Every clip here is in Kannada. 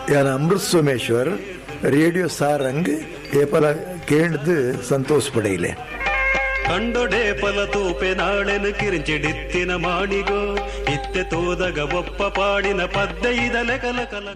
यानी अमृत सोमेश्वर रेडियो सारंग ಏಪಲ ಕೇಳ್ದು ಸಂತೋಷ ಪಡೆಯಲೆ ಕಂಡೊಡೆ ಫಲ ತೂಪೆ ನಾಳೆನು ಕಿರಿಂಚಿಡಿತ್ತಿನ ಮಾಣಿಗೋ ಇತ್ತೆ ತೋದಗ ಒಪ್ಪ ಪಾಡಿನ ಪದ್ಯ ಇದಲೆ ಕಲ ಕಲ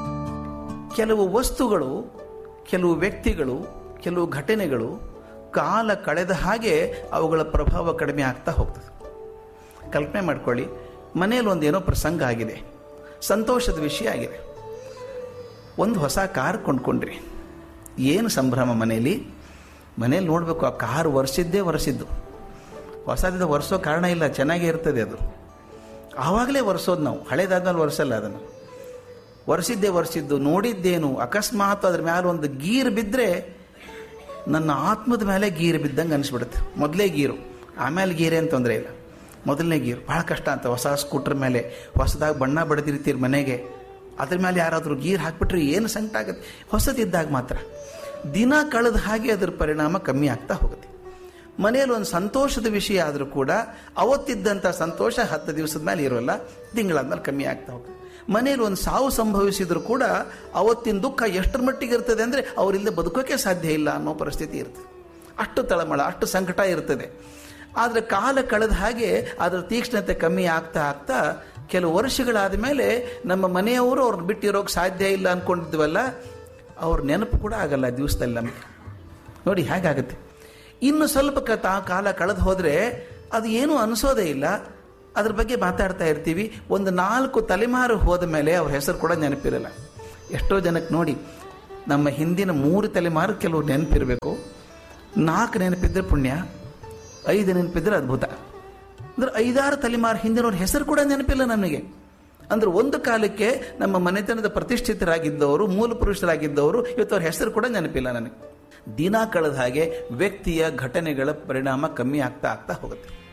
ಕೆಲವು ವಸ್ತುಗಳು ಕೆಲವು ವ್ಯಕ್ತಿಗಳು ಕೆಲವು ಘಟನೆಗಳು ಕಾಲ ಕಳೆದ ಹಾಗೆ ಅವುಗಳ ಪ್ರಭಾವ ಕಡಿಮೆ ಆಗ್ತಾ ಹೋಗ್ತದೆ ಕಲ್ಪನೆ ಮಾಡ್ಕೊಳ್ಳಿ ಮನೆಯಲ್ಲಿ ಒಂದೇನೋ ಪ್ರಸಂಗ ಆಗಿದೆ ಸಂತೋಷದ ವಿಷಯ ಆಗಿದೆ ಒಂದು ಹೊಸ ಕಾರ್ ಕೊಂಡ್ಕೊಂಡ್ರಿ ಏನು ಸಂಭ್ರಮ ಮನೆಯಲ್ಲಿ ಮನೇಲಿ ನೋಡಬೇಕು ಆ ಕಾರ್ ಒರೆಸಿದ್ದೇ ಒರೆಸಿದ್ದು ಹೊಸದಿದ್ದ ಒರೆಸೋ ಕಾರಣ ಇಲ್ಲ ಚೆನ್ನಾಗೇ ಇರ್ತದೆ ಅದು ಆವಾಗಲೇ ಒರೆಸೋದು ನಾವು ಹಳೇದಾದ್ಮೇಲೆ ಒರೆಸಲ್ಲ ಅದನ್ನು ಒರೆಸಿದ್ದೇ ಒರೆಸಿದ್ದು ನೋಡಿದ್ದೇನು ಅಕಸ್ಮಾತ್ ಅದ್ರ ಮೇಲೆ ಒಂದು ಗೀರ್ ಬಿದ್ದರೆ ನನ್ನ ಆತ್ಮದ ಮೇಲೆ ಗೀರು ಬಿದ್ದಂಗೆ ಅನಿಸ್ಬಿಡುತ್ತೆ ಮೊದಲೇ ಗೀರು ಆಮೇಲೆ ಗೀರೇನು ತೊಂದರೆ ಇಲ್ಲ ಮೊದಲನೇ ಗೀರು ಭಾಳ ಕಷ್ಟ ಅಂತ ಹೊಸ ಸ್ಕೂಟ್ರ್ ಮೇಲೆ ಹೊಸದಾಗಿ ಬಣ್ಣ ಬಡ್ದಿರ್ತೀರಿ ಮನೆಗೆ ಅದ್ರ ಮೇಲೆ ಯಾರಾದರೂ ಗೀರ್ ಹಾಕ್ಬಿಟ್ರೆ ಏನು ಸಂಕಟ ಆಗುತ್ತೆ ಹೊಸದಿದ್ದಾಗ ಮಾತ್ರ ದಿನ ಕಳೆದ ಹಾಗೆ ಅದರ ಪರಿಣಾಮ ಕಮ್ಮಿ ಆಗ್ತಾ ಹೋಗುತ್ತೆ ಮನೆಯಲ್ಲಿ ಒಂದು ಸಂತೋಷದ ವಿಷಯ ಆದರೂ ಕೂಡ ಅವತ್ತಿದ್ದಂಥ ಸಂತೋಷ ಹತ್ತು ದಿವಸದ ಮೇಲೆ ಇರೋಲ್ಲ ತಿಂಗಳಾದ್ಮೇಲೆ ಕಮ್ಮಿ ಆಗ್ತಾ ಹೋಗುತ್ತೆ ಮನೆಯಲ್ಲಿ ಒಂದು ಸಾವು ಸಂಭವಿಸಿದ್ರು ಕೂಡ ಅವತ್ತಿನ ದುಃಖ ಎಷ್ಟರ ಮಟ್ಟಿಗೆ ಇರ್ತದೆ ಅಂದರೆ ಅವರಿಂದ ಬದುಕೋಕೆ ಸಾಧ್ಯ ಇಲ್ಲ ಅನ್ನೋ ಪರಿಸ್ಥಿತಿ ಇರ್ತದೆ ಅಷ್ಟು ತಳಮಳ ಅಷ್ಟು ಸಂಕಟ ಇರ್ತದೆ ಆದರೆ ಕಾಲ ಕಳೆದ ಹಾಗೆ ಅದರ ತೀಕ್ಷ್ಣತೆ ಕಮ್ಮಿ ಆಗ್ತಾ ಆಗ್ತಾ ಕೆಲವು ವರ್ಷಗಳಾದ ಮೇಲೆ ನಮ್ಮ ಮನೆಯವರು ಅವ್ರನ್ನ ಬಿಟ್ಟಿರೋಕೆ ಸಾಧ್ಯ ಇಲ್ಲ ಅಂದ್ಕೊಂಡಿದ್ವಲ್ಲ ಅವ್ರ ನೆನಪು ಕೂಡ ಆಗಲ್ಲ ದಿವಸದಲ್ಲಿ ನಮಗೆ ನೋಡಿ ಹೇಗಾಗುತ್ತೆ ಇನ್ನು ಸ್ವಲ್ಪ ಕ ತಾ ಕಾಲ ಕಳೆದು ಹೋದರೆ ಅದು ಏನೂ ಅನಿಸೋದೇ ಇಲ್ಲ ಅದ್ರ ಬಗ್ಗೆ ಮಾತಾಡ್ತಾ ಇರ್ತೀವಿ ಒಂದು ನಾಲ್ಕು ತಲೆಮಾರು ಹೋದ ಮೇಲೆ ಅವ್ರ ಹೆಸರು ಕೂಡ ನೆನಪಿರಲ್ಲ ಎಷ್ಟೋ ಜನಕ್ಕೆ ನೋಡಿ ನಮ್ಮ ಹಿಂದಿನ ಮೂರು ತಲೆಮಾರು ಕೆಲವು ನೆನಪಿರಬೇಕು ನಾಲ್ಕು ನೆನಪಿದ್ರೆ ಪುಣ್ಯ ಐದು ನೆನಪಿದ್ರೆ ಅದ್ಭುತ ಅಂದ್ರೆ ಐದಾರು ತಲೆಮಾರು ಹಿಂದಿನವ್ರ ಹೆಸರು ಕೂಡ ನೆನಪಿಲ್ಲ ನನಗೆ ಅಂದ್ರೆ ಒಂದು ಕಾಲಕ್ಕೆ ನಮ್ಮ ಮನೆತನದ ಪ್ರತಿಷ್ಠಿತರಾಗಿದ್ದವರು ಮೂಲ ಪುರುಷರಾಗಿದ್ದವರು ಇವತ್ತು ಅವ್ರ ಹೆಸರು ಕೂಡ ನೆನಪಿಲ್ಲ ನನಗೆ ದಿನ ಕಳೆದ ಹಾಗೆ ವ್ಯಕ್ತಿಯ ಘಟನೆಗಳ ಪರಿಣಾಮ ಕಮ್ಮಿ ಆಗ್ತಾ ಆಗ್ತಾ ಹೋಗುತ್ತೆ